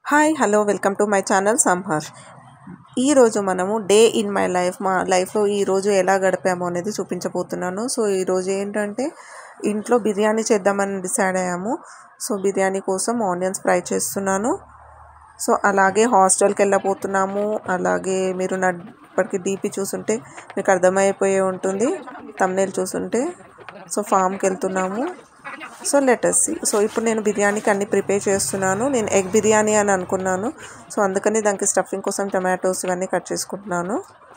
Hi hello welcome to my channel సంహర్ ఈరోజు మనము డే ఇన్ మై లైఫ్ మా లైఫ్లో ఈరోజు ఎలా గడిపాము అనేది చూపించబోతున్నాను సో ఈరోజు ఏంటంటే ఇంట్లో బిర్యానీ చేద్దామని డిసైడ్ అయ్యాము సో బిర్యానీ కోసం ఆనియన్స్ ఫ్రై చేస్తున్నాను సో అలాగే హాస్టల్కి వెళ్ళబోతున్నాము అలాగే మీరు నా ఇప్పటికి డీపీ చూసుంటే మీకు అర్థమైపోయి ఉంటుంది తమ్నేల్ చూసుంటే సో ఫామ్కి వెళ్తున్నాము సో లెటర్స్ సో ఇప్పుడు నేను బిర్యానీకి అన్ని ప్రిపేర్ చేస్తున్నాను నేను ఎగ్ బిర్యానీ అని అనుకున్నాను సో అందుకని దానికి స్టఫింగ్ కోసం టమాటోస్ ఇవన్నీ కట్ చేసుకుంటున్నాను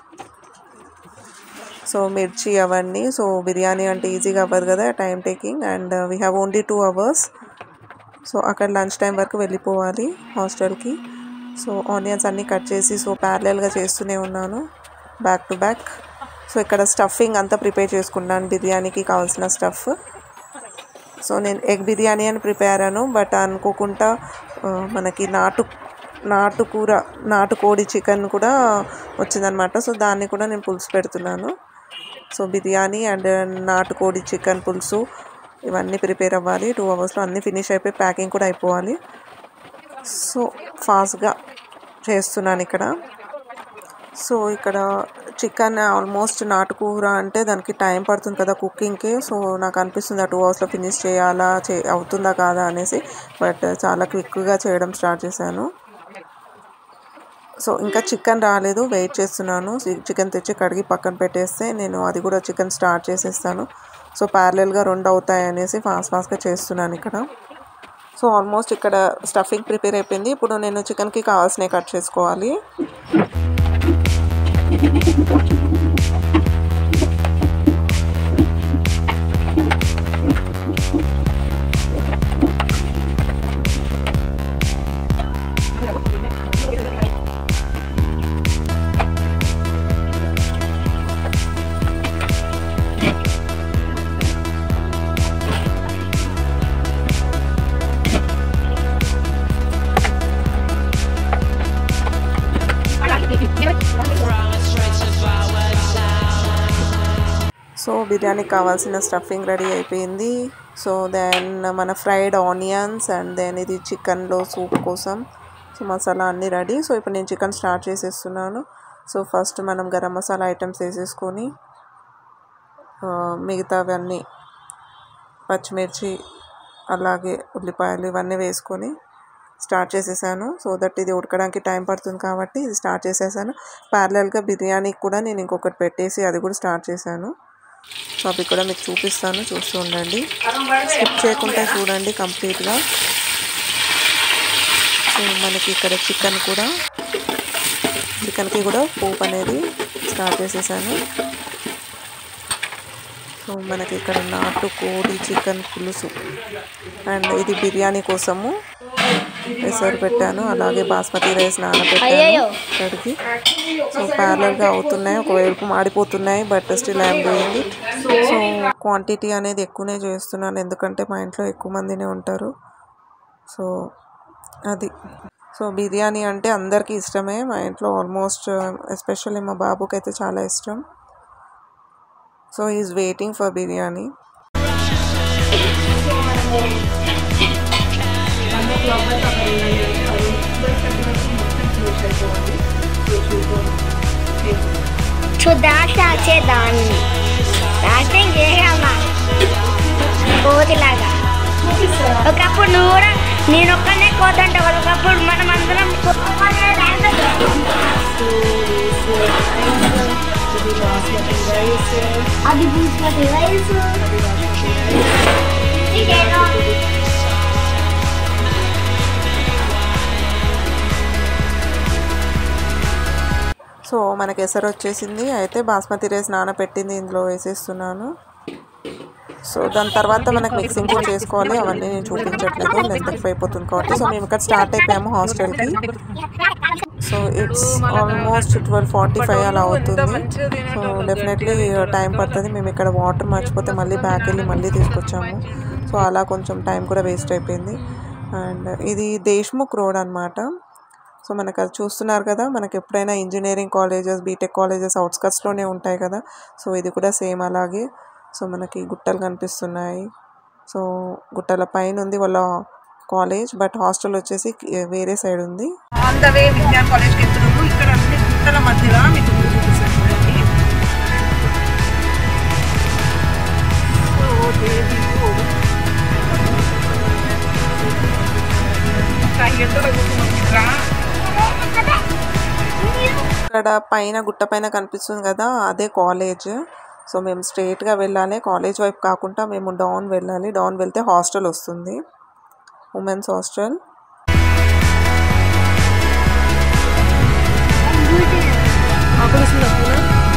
సో మిర్చి అవన్నీ సో బిర్యానీ అంటే ఈజీగా అవ్వదు కదా time taking and we have only two hours so అక్కడ లంచ్ టైం వరకు వెళ్ళిపోవాలి హాస్టల్కి సో ఆనియన్స్ అన్నీ కట్ చేసి సో ప్యారలల్గా చేస్తూనే ఉన్నాను బ్యాక్ టు బ్యాక్ సో ఇక్కడ స్టఫింగ్ అంతా ప్రిపేర్ చేసుకున్నాను బిర్యానీకి కావాల్సిన స్టఫ్ సో నేను ఎగ్ బిర్యానీ అని ప్రిపేర్ అయ్యాను బట్ అనుకోకుండా ఆ, మనకి నాటు నాటుకూర నాటుకోడి చికెన్ కూడా వచ్చిందనమాట సో దాన్ని కూడా నేను పులుసు పెడుతున్నాను సో బిర్యానీ అండ్ నాటుకోడి చికెన్ పులుసు ఇవన్నీ ప్రిపేర్ అవ్వాలి టూ అవర్స్లో అన్నీ ఫినిష్ అయిపోయి ప్యాకింగ్ కూడా అయిపోవాలి సో ఫాస్ట్గా చేస్తున్నాను ఇక్కడ సో ఇక్కడ చికెన్ ఆల్మోస్ట్ నాటుకూర అంటే దానికి టైం పడుతుంది కదా కుకింగ్కి సో నాకు అనిపిస్తుంది ఆ టూ అవర్స్లో ఫినిష్ చేయాలా చే అవుతుందా కాదా అనేసి బట్ చాలా క్విక్గా చేయడం స్టార్ట్ చేశాను సో ఇంకా చికెన్ రాలేదు వెయిట్ చేస్తున్నాను చికెన్ తెచ్చి కడిగి పక్కన పెట్టేస్తే నేను అది కూడా చికెన్ స్టార్ట్ చేసేస్తాను సో ప్యారలల్గా రెండు అవుతాయి అనేసి ఫాస్ట్ ఫాస్ట్గా చేస్తున్నాను ఇక్కడ సో ఆల్మోస్ట్ ఇక్కడ స్టఫింగ్ ప్రిపేర్ అయిపోయింది ఇప్పుడు నేను చికెన్కి కావాల్సినవి కట్ చేసుకోవాలి సో బిర్యానీకి కావాల్సిన స్టఫింగ్ రెడీ అయిపోయింది సో దెన్ మన ఫ్రైడ్ ఆనియన్స్ అండ్ దెన్ ఇది చికెన్లో సూప్ కోసం సో మసాలా అన్నీ రెడీ సో ఇప్పుడు నేను చికెన్ స్టార్ట్ చేసేస్తున్నాను సో ఫస్ట్ మనం గరం మసాలా ఐటమ్స్ వేసేసుకొని ఆ, మిగతావన్నీ పచ్చిమిర్చి అలాగే ఉల్లిపాయలు ఇవన్నీ వేసుకొని స్టార్ట్ చేసేసాను సో దట్ ఇది ఉడకడానికి టైం పడుతుంది కాబట్టి ఇది స్టార్ట్ చేసేసాను ప్యారలల్గా బిర్యానీకి కూడా నేను ఇంకొకటి పెట్టేసి అది కూడా స్టార్ట్ చేశాను సో అవి కూడా మీకు చూపిస్తాను చూస్తూ ఉండండి స్కిప్ చేయకుండా చూడండి కంప్లీట్గా సో మనకి ఇక్కడ చికెన్ కూడా చికెన్కి కూడా పోపు అనేది స్టార్ట్ చేసేసాను సో మనకి ఇక్కడ నాటు కోడి చికెన్ పులుసు అండ్ ఇది బిర్యానీ కోసము పెసరు పెట్టాను అలాగే బాస్మతి రైస్ నానబెట్టాను కడిగి సో ప్యారలల్గా అవుతున్నాయి ఒకవైపు మాడిపోతున్నాయి but still I'm doing it so quantity అనేది ఎక్కువనే చేస్తున్నాను ఎందుకంటే మా ఇంట్లో ఎక్కువ మందినే ఉంటారు సో అది సో బిర్యానీ అంటే అందరికీ ఇష్టమే మా ఇంట్లో ఆల్మోస్ట్ ఎస్పెషల్లీ మా బాబుకి అయితే చాలా ఇష్టం so is waiting for biryani చూద్దాక చేద్దాన్ని నాశనం చేయాలా కోతిలాగా ఒకప్పుడు నువ్వు కూడా నేను ఒక్కనే కోతంటావు కదా ఒకప్పుడు మనం అందరం అది బూస్మతి రైస్ ఇదేదో సో మనకి ఎసరు వచ్చేసింది అయితే బాస్మతి రైస్ నానబెట్టింది ఇందులో వేసేస్తున్నాను సో దాని తర్వాత మనకి మిక్సింగ్ కూడా చేసుకోవాలి అవన్నీ నేను చూపించట్లేదు లెంత్ ఎక్కువ అయిపోతుంది కాబట్టి సో మేము ఇక్కడ స్టార్ట్ అయిపోయాము హాస్టల్కి so it's almost twelve forty five అలా అవుతుంది సో డెఫినెట్లీ టైం పడుతుంది మేము ఇక్కడ వాటర్ మర్చిపోతే మళ్ళీ బ్యాక్ వెళ్ళి మళ్ళీ తీసుకొచ్చాము సో అలా కొంచెం టైం కూడా వేస్ట్ అయిపోయింది అండ్ ఇది దేశ్ముఖ్ రోడ్ అనమాట సో మనకు అది చూస్తున్నారు కదా మనకి ఎప్పుడైనా ఇంజనీరింగ్ కాలేజెస్ బీటెక్ కాలేజెస్ అవుట్స్కట్స్లోనే ఉంటాయి కదా సో ఇది కూడా సేమ్ అలాగే సో మనకి గుట్టలు కనిపిస్తున్నాయి సో గుట్టల పైన ఉంది వాళ్ళ కాలేజ్ బట్ హాస్టల్ వచ్చేసి వేరే సైడ్ ఉంది ఆన్ ద వే విజ్ఞాన్ కాలేజ్కి వెళ్తున్నాము ఇక్కడ అన్ని గుట్టల మధ్యలో మీకు చూపిస్తాను చూడండి సో, దేవికు ఒక ఎండలో కూర్చున్నాం ఇక్కడ. ఇక్కడ పైన గుట్ట పైన కనిపిస్తుంది కదా అదే కాలేజ్ సో మేము స్ట్రైట్గా వెళ్ళాలి కాలేజ్ వైపు కాకుండా మేము డౌన్ వెళ్ళాలి డౌన్ వెళ్తే హాస్టల్ వస్తుంది ఉమెన్స్ హాస్టల్ ఆకలి వస్తుంది అప్పునా?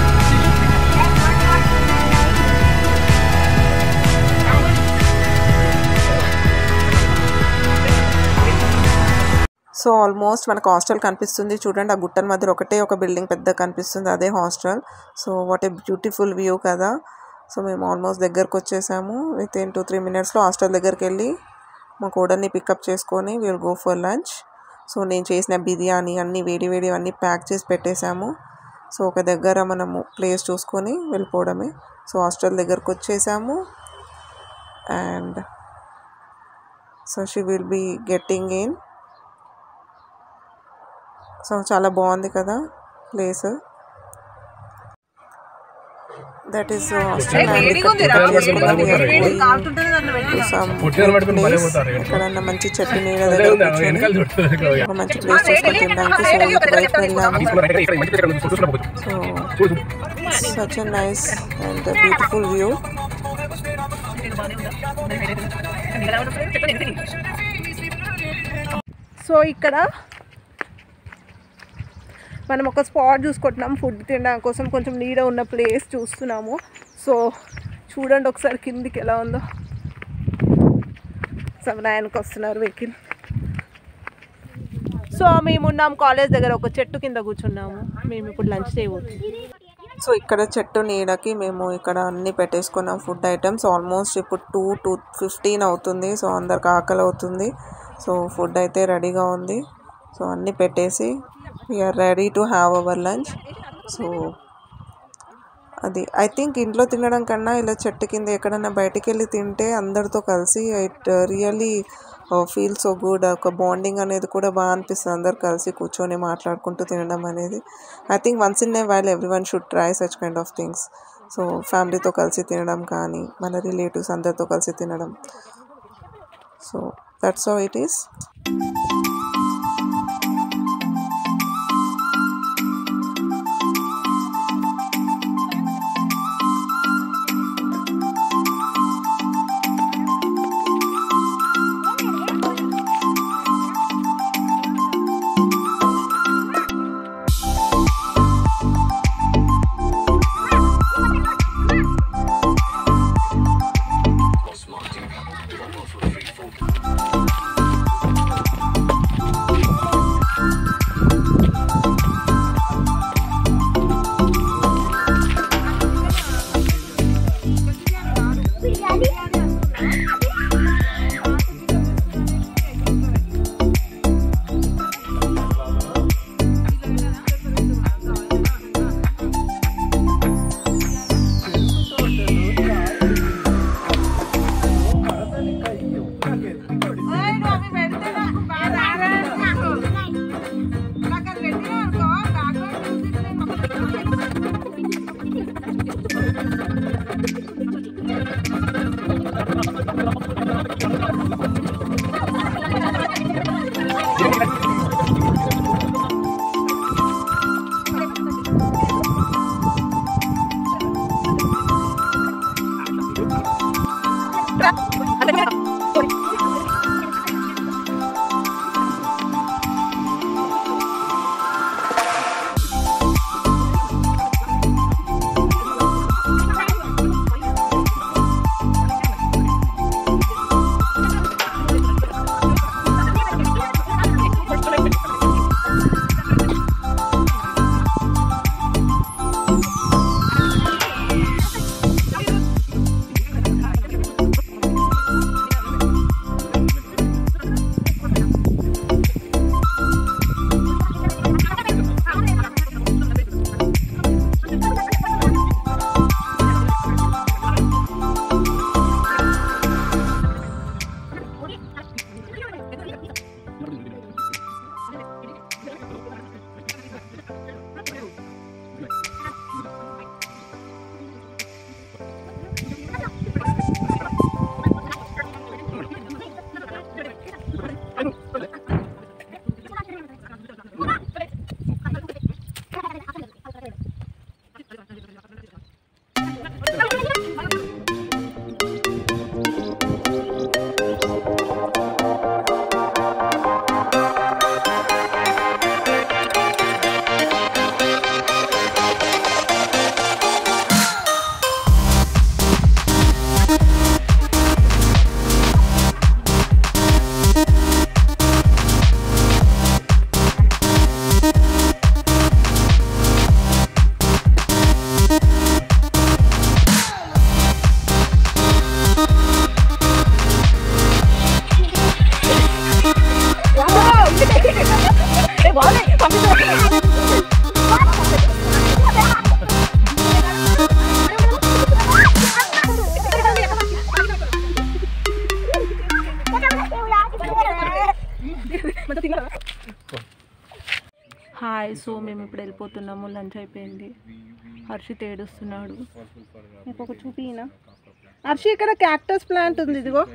సో ఆల్మోస్ట్ మనకు హాస్టల్ కనిపిస్తుంది చూడండి ఆ గుట్టల మధ్య ఒకటే ఒక బిల్డింగ్ పెద్ద కనిపిస్తుంది అదే hostel so what a beautiful view కదా సో మేము ఆల్మోస్ట్ దగ్గరకు వచ్చేసాము విత్ ఇన్ టూ త్రీ మినిట్స్లో హాస్టల్ దగ్గరికి వెళ్ళి మా కోడల్ని పికప్ చేసుకొని will go for lunch so నేను చేసిన బిర్యానీ అన్నీ వేడి వేడి అన్నీ ప్యాక్ చేసి పెట్టేశాము సో ఒక దగ్గర మనము ప్లేస్ చూసుకొని వెళ్ళిపోవడమే సో హాస్టల్ దగ్గరకు వచ్చేసాము and so she will be getting in so చాలా బాగుంది కదా place that is hostel and వేడిగా ఉంది రా. వేడి కాలుతుంటుంది దాంట్లో పెట్టిన. ఎక్కడన్నా మంచి చెట్టు నీడ దగ్గర కూర్చొని ఒక మంచి ప్లేస్ చూసుకొని తినడానికి సో ఇటు బయటకు వెళ్ళాము so such a nice and beautiful view so ఇక్కడ మనం ఒక స్పాట్ చూసుకుంటున్నాం ఫుడ్ తినడం కోసం కొంచెం నీడ ఉన్న ప్లేస్ చూస్తున్నాము సో చూడండి ఒకసారి కిందికి ఎలా ఉందో సమయానికి వస్తున్నారు వెహికల్ సో మేము ఉన్నాం కాలేజ్ దగ్గర ఒక చెట్టు కింద కూర్చున్నాము మేము ఇప్పుడు లంచ్ చేయబోతున్నాం సో ఇక్కడ చెట్టు నీడకి మేము ఇక్కడ అన్ని పెట్టేసుకున్నాం ఫుడ్ ఐటమ్స్ ఆల్మోస్ట్ ఇప్పుడు టూ టూ ఫిఫ్టీన్ అవుతుంది సో అందరికి ఆకలి అవుతుంది సో ఫుడ్ అయితే రెడీగా ఉంది సో అన్నీ పెట్టేసి we are ready to have our lunch so అది ఐ థింక్ ఇంట్లో తినడం కన్నా ఇలా చెట్టు కింద ఎక్కడన్నా బయటికి వెళ్ళి తింటే అందరితో కలిసి it really feel so good ఒక బాండింగ్ అనేది కూడా బాగా అనిపిస్తుంది అందరు కలిసి కూర్చొని మాట్లాడుకుంటూ తినడం అనేది I think once in a while every one should try such kind of things so ఫ్యామిలీతో కలిసి తినడం కానీ మన రిలేటివ్స్ అందరితో కలిసి తినడం so that's how it is hi so మేము ఇప్పుడు వెళ్ళిపోతున్నాము లంచ్ అయిపోయింది హర్షిత్ ఏడుస్తున్నాడు ఇంకొక చూపినా హర్షి ఇక్కడ క్యాక్టస్ ప్లాంట్ ఉంది ఇదిగో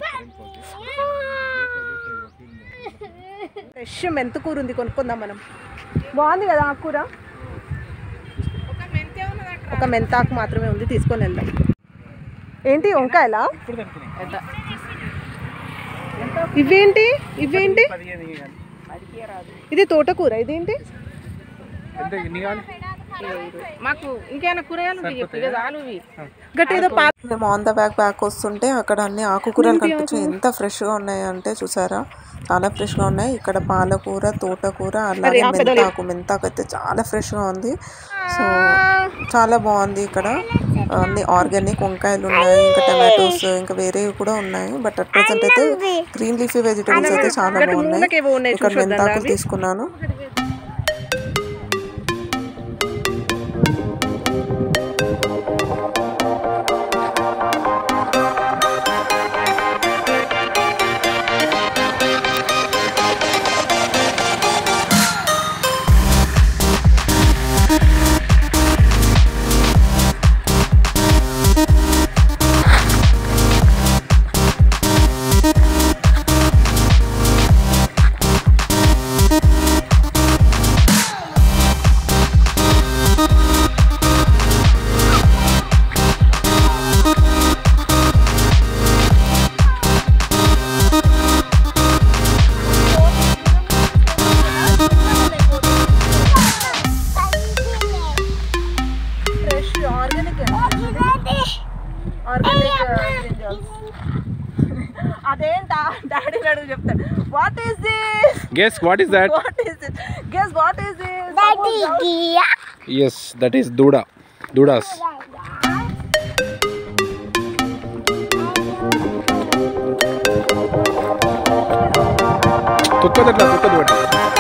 ఫ్రెష్ మెంతుకూర ఉంది కొనుక్కుందాం మనం బాగుంది కదా ఆకుకూర ఒక మెంతాకు మాత్రమే ఉంది తీసుకొని వెళ్దాం ఏంటి వంకాయలా ఇవేంటి ఇవేంటి ఇది తోటకూర ఇదేంటి మాకు ఇంకేమైనా కూరగాయలు ఉంటే చెప్పు ఇక చాలు ఇవి గట్టి ఏదో పా మేము ఆన్ ద బ్యాక్ బ్యాక్ వస్తుంటే అక్కడ అన్ని ఆకుకూరలు కనిపించాయి ఎంత ఫ్రెష్గా ఉన్నాయి అంటే చూసారా చాలా ఫ్రెష్గా ఉన్నాయి ఇక్కడ పాలకూర తోటకూర అలాగే మెంతాకు మెంతాకు అయితే చాలా ఫ్రెష్గా ఉంది సో చాలా బాగుంది ఇక్కడ అన్ని ఆర్గానిక్ వంకాయలు ఉన్నాయి ఇంకా టమాటోస్ ఇంకా వేరేవి కూడా ఉన్నాయి బట్ అట్ ప్రెసెంట్ అయితే గ్రీన్ లీఫీ వెజిటేబుల్స్ అయితే చాలా బాగున్నాయి మూలకేవో ఉన్నాయి ఇక్కడ చూసొద్దాం మెంతాకులు అవి. తీసుకున్నాను ఫ్రెష్ ఆర్గానిక్ ఆర్గానిక్ అదేంటా డాడీ అడుగు చెప్తాడు what is this Guess what is that? What is this guess what is this Yes, that is Duda. Dudas. తొక్కదట్లా తొక్కదు బట్టి